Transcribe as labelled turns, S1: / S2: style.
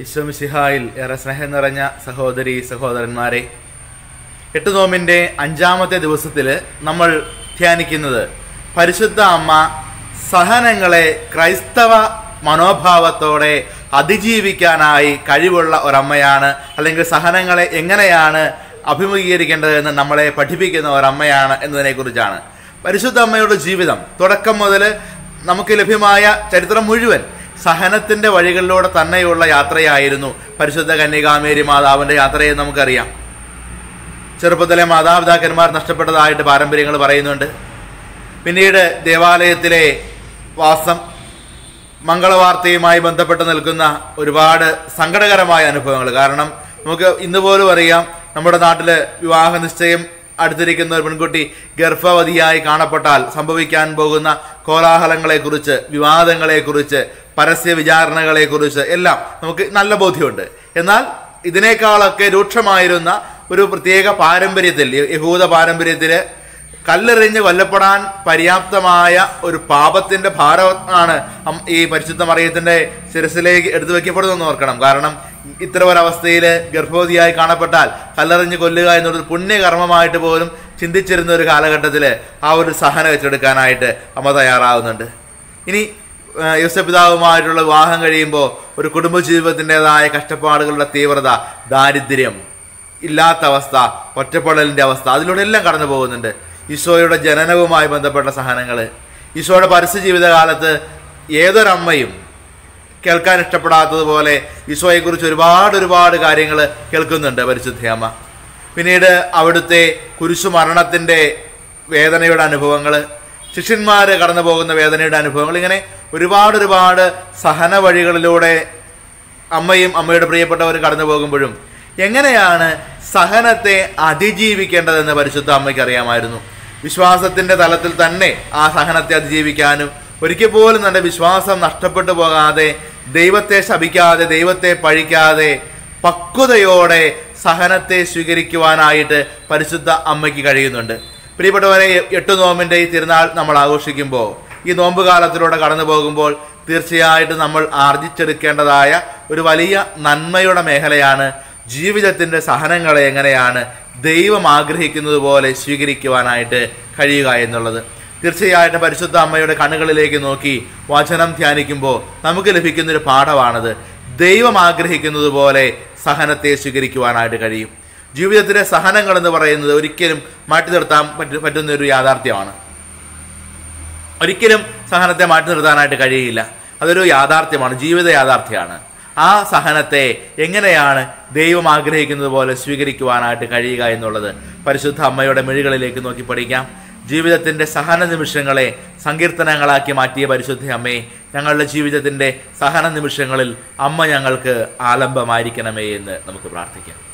S1: ഈശ്വമിശിഹായിൽ ഏറെ സ്നേഹം നിറഞ്ഞ സഹോദരി സഹോദരന്മാരെ എട്ട് നോമിൻ്റെ അഞ്ചാമത്തെ ദിവസത്തിൽ നമ്മൾ ധ്യാനിക്കുന്നത് പരിശുദ്ധ അമ്മ സഹനങ്ങളെ ക്രൈസ്തവ മനോഭാവത്തോടെ അതിജീവിക്കാനായി കഴിവുള്ള ഒരമ്മയാണ് അല്ലെങ്കിൽ സഹനങ്ങളെ എങ്ങനെയാണ് അഭിമുഖീകരിക്കേണ്ടതെന്ന് നമ്മളെ പഠിപ്പിക്കുന്ന ഒരമ്മയാണ് എന്നതിനെക്കുറിച്ചാണ് പരിശുദ്ധ അമ്മയുടെ ജീവിതം തുടക്കം മുതൽ നമുക്ക് ലഭ്യമായ ചരിത്രം മുഴുവൻ സഹനത്തിന്റെ വഴികളിലൂടെ തന്നെയുള്ള യാത്രയായിരുന്നു പരിശുദ്ധ കന്യകാമേരി മാതാവിന്റെ യാത്രയെന്ന് നമുക്കറിയാം ചെറുപ്പത്തിലെ മാതാപിതാക്കന്മാർ നഷ്ടപ്പെട്ടതായിട്ട് പാരമ്പര്യങ്ങൾ പറയുന്നുണ്ട് പിന്നീട് ദേവാലയത്തിലെ വാസം മംഗളവാർത്തയുമായി ബന്ധപ്പെട്ട് നിൽക്കുന്ന ഒരുപാട് സങ്കടകരമായ അനുഭവങ്ങൾ കാരണം നമുക്ക് ഇന്ന് പോലും അറിയാം നമ്മുടെ നാട്ടിൽ വിവാഹ നിശ്ചയം അടുത്തിരിക്കുന്ന ഒരു പെൺകുട്ടി ഗർഭവതിയായി കാണപ്പെട്ടാൽ സംഭവിക്കാൻ പോകുന്ന കോലാഹലങ്ങളെക്കുറിച്ച് വിവാദങ്ങളെക്കുറിച്ച് പരസ്യ വിചാരണകളെക്കുറിച്ച് എല്ലാം നമുക്ക് നല്ല ബോധ്യമുണ്ട് എന്നാൽ ഇതിനേക്കാളൊക്കെ രൂക്ഷമായിരുന്ന ഒരു പ്രത്യേക പാരമ്പര്യത്തിൽ യഹൂദ പാരമ്പര്യത്തിൽ കല്ലെറിഞ്ഞ് കൊല്ലപ്പെടാൻ പര്യാപ്തമായ ഒരു പാപത്തിന്റെ ഭാരമാണ് അം- ഈ പരിശുദ്ധ മറിയത്തിന്റെ ശിരസിലേക്ക് എടുത്തു വെക്കപ്പെടുന്നെന്ന് ഓർക്കണം കാരണം ഇത്തരം ഒരവസ്ഥയിൽ ഗർഭവതിയായി കാണപ്പെട്ടാൽ കല്ലെറിഞ്ഞ് കൊല്ലുക എന്നുള്ളത് പുണ്യകർമ്മമായിട്ട് പോലും ചിന്തിച്ചിരുന്ന ഒരു കാലഘട്ടത്തിൽ ആ ഒരു സഹനം വെച്ചെടുക്കാനായിട്ട് അമ്മ തയ്യാറാവുന്നുണ്ട് ഇനി ആ, യോസഫ് പിതാവുമായിട്ടുള്ള വിവാഹം കഴിയുമ്പോൾ ഒരു കുടുംബജീവിതത്തിൻ്റെതായ കഷ്ടപ്പാടുകളുടെ തീവ്രത ദാരിദ്ര്യം ഇല്ലാത്ത അവസ്ഥ ഒറ്റപ്പെടലിൻ്റെ അവസ്ഥ അതിലൂടെ എല്ലാം കടന്നു പോകുന്നുണ്ട് ഈശോയുടെ ജനനവുമായി ബന്ധപ്പെട്ട സഹനങ്ങൾ ഈശോയുടെ പരസ്യ ജീവിതകാലത്ത് ഏതൊരമ്മയും കേൾക്കാൻ ഇഷ്ടപ്പെടാത്തതുപോലെ ഈശോയെക്കുറിച്ച് ഒരുപാട് ഒരുപാട് കാര്യങ്ങൾ കേൾക്കുന്നുണ്ട് പരിശുദ്ധയമ്മ പിന്നീട് അവിടുത്തെ കുരിശു മരണത്തിൻ്റെ വേദനയുടെ അനുഭവങ്ങൾ ശിഷ്യന്മാർ കടന്നു പോകുന്ന വേദനയുടെ അനുഭവങ്ങൾ ഇങ്ങനെ ഒരുപാട് ഒരുപാട് സഹന വഴികളിലൂടെ അമ്മയും അമ്മയുടെ പ്രിയപ്പെട്ടവരും കടന്നു പോകുമ്പോഴും എങ്ങനെയാണ് സഹനത്തെ അതിജീവിക്കേണ്ടതെന്ന് പരിശുദ്ധ അമ്മയ്ക്ക് അറിയാമായിരുന്നു വിശ്വാസത്തിന്റെ തലത്തിൽ തന്നെ ആ സഹനത്തെ അതിജീവിക്കാനും ഒരിക്കൽ പോലും തന്റെ വിശ്വാസം നഷ്ടപ്പെട്ടു പോകാതെ ദൈവത്തെ ശപിക്കാതെ ദൈവത്തെ പഴിക്കാതെ പക്വതയോടെ സഹനത്തെ സ്വീകരിക്കുവാനായിട്ട് പരിശുദ്ധ അമ്മയ്ക്ക് കഴിയുന്നുണ്ട് പ്രിയപ്പെട്ടവരെ എട്ട് നോമ്പിന്റെ ഈ തിരുനാൾ നമ്മൾ ആഘോഷിക്കുമ്പോൾ ഈ നോമ്പ് കാലത്തിലൂടെ കടന്നു പോകുമ്പോൾ തീർച്ചയായിട്ടും നമ്മൾ ആർജിച്ചെടുക്കേണ്ടതായ ഒരു വലിയ നന്മയുടെ മേഖലയാണ് ജീവിതത്തിന്റെ സഹനങ്ങളെ എങ്ങനെയാണ് ദൈവം ആഗ്രഹിക്കുന്നത് പോലെ സ്വീകരിക്കുവാനായിട്ട് കഴിയുക എന്നുള്ളത് തീർച്ചയായിട്ടും പരിശുദ്ധ അമ്മയുടെ കണ്ണുകളിലേക്ക് നോക്കി വചനം ധ്യാനിക്കുമ്പോൾ നമുക്ക് ലഭിക്കുന്ന ഒരു പാഠമാണത് ദൈവം ആഗ്രഹിക്കുന്നത് പോലെ സഹനത്തെ സ്വീകരിക്കുവാനായിട്ട് കഴിയും ജീവിതത്തിലെ സഹനങ്ങൾ എന്ന് പറയുന്നത് ഒരിക്കലും മാറ്റി നിർത്താൻ പറ്റു പറ്റുന്ന ഒരു യാഥാർത്ഥ്യമാണ് ഒരിക്കലും സഹനത്തെ മാറ്റി നിർത്താനായിട്ട് കഴിയില്ല അതൊരു യാഥാർത്ഥ്യമാണ് ജീവിത യാഥാർത്ഥ്യമാണ് ആ സഹനത്തെ എങ്ങനെയാണ് ദൈവം ആഗ്രഹിക്കുന്നത് പോലെ സ്വീകരിക്കുവാനായിട്ട് കഴിയുക എന്നുള്ളത് പരിശുദ്ധ അമ്മയുടെ മിഴികളിലേക്ക് നോക്കി പഠിക്കാം ജീവിതത്തിൻ്റെ സഹന നിമിഷങ്ങളെ സങ്കീർത്തനങ്ങളാക്കി മാറ്റിയ പരിശുദ്ധ അമ്മയെ ഞങ്ങളുടെ ജീവിതത്തിൻ്റെ സഹന നിമിഷങ്ങളിൽ അമ്മ ഞങ്ങൾക്ക് ആലംബമായിരിക്കണമേ എന്ന് നമുക്ക് പ്രാർത്ഥിക്കാം